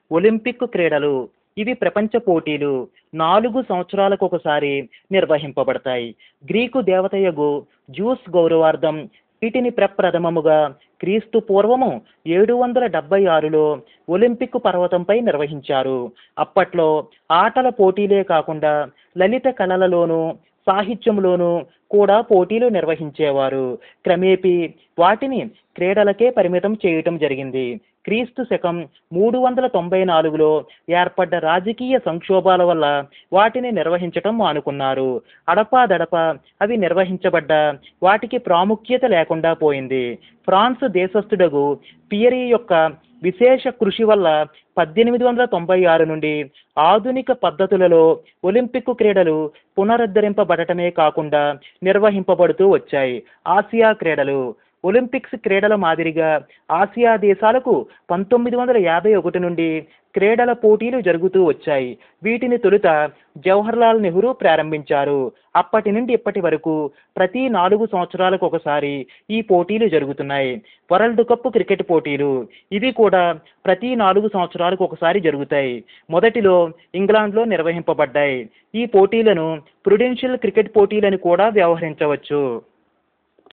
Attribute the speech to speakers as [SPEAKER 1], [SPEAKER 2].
[SPEAKER 1] Olympic క్రీడలు ఇవి ప్రపంచ పోటీలు నాలుగు సంవత్సరాలకు ఒకసారి నిర్వహింపబడతాయి గ్రీకు దేవతయగు జ్యూస్ గౌరవార్థం వీటిని ప్రప్రథమముగా క్రీస్తు పూర్వము ఏడు వందల డెబ్బై ఆరులో ఒలింపిక్ పర్వతంపై నిర్వహించారు అప్పట్లో ఆటల పోటీలే కాకుండా లలిత కళలలోనూ సాహిత్యంలోనూ కూడా పోటీలు నిర్వహించేవారు క్రమేపీ వాటిని క్రీడలకే పరిమితం చేయటం జరిగింది క్రీస్తు శకం మూడు వందల తొంభై నాలుగులో ఏర్పడ్డ రాజకీయ సంక్షోభాల వల్ల వాటిని నిర్వహించటం మానుకున్నారు అడపాదడప అవి నిర్వహించబడ్డ వాటికి ప్రాముఖ్యత లేకుండా పోయింది ఫ్రాన్స్ దేశస్థుడగు పియరీ యొక్క విశేష కృషి వల్ల పద్దెనిమిది వందల తొంభై ఆరు నుండి ఆధునిక పద్ధతులలో ఒలింపిక్ క్రీడలు పునరుద్ధరింపబడటమే కాకుండా నిర్వహింపబడుతూ వచ్చాయి ఆసియా క్రీడలు ఒలింపిక్స్ క్రీడల మాదిరిగా ఆసియా దేశాలకు పంతొమ్మిది వందల యాభై ఒకటి నుండి క్రీడల పోటీలు జరుగుతూ వచ్చాయి వీటిని తొలుత జవహర్లాల్ నెహ్రూ ప్రారంభించారు అప్పటి నుండి ఇప్పటి వరకు ప్రతి నాలుగు సంవత్సరాలకు ఒకసారి ఈ పోటీలు జరుగుతున్నాయి వరల్డ్ కప్ క్రికెట్ పోటీలు ఇవి కూడా ప్రతి నాలుగు సంవత్సరాలకు ఒకసారి జరుగుతాయి మొదటిలో ఇంగ్లాండ్లో నిర్వహింపబడ్డాయి ఈ పోటీలను ప్రుడెన్షియల్ క్రికెట్ పోటీలని కూడా వ్యవహరించవచ్చు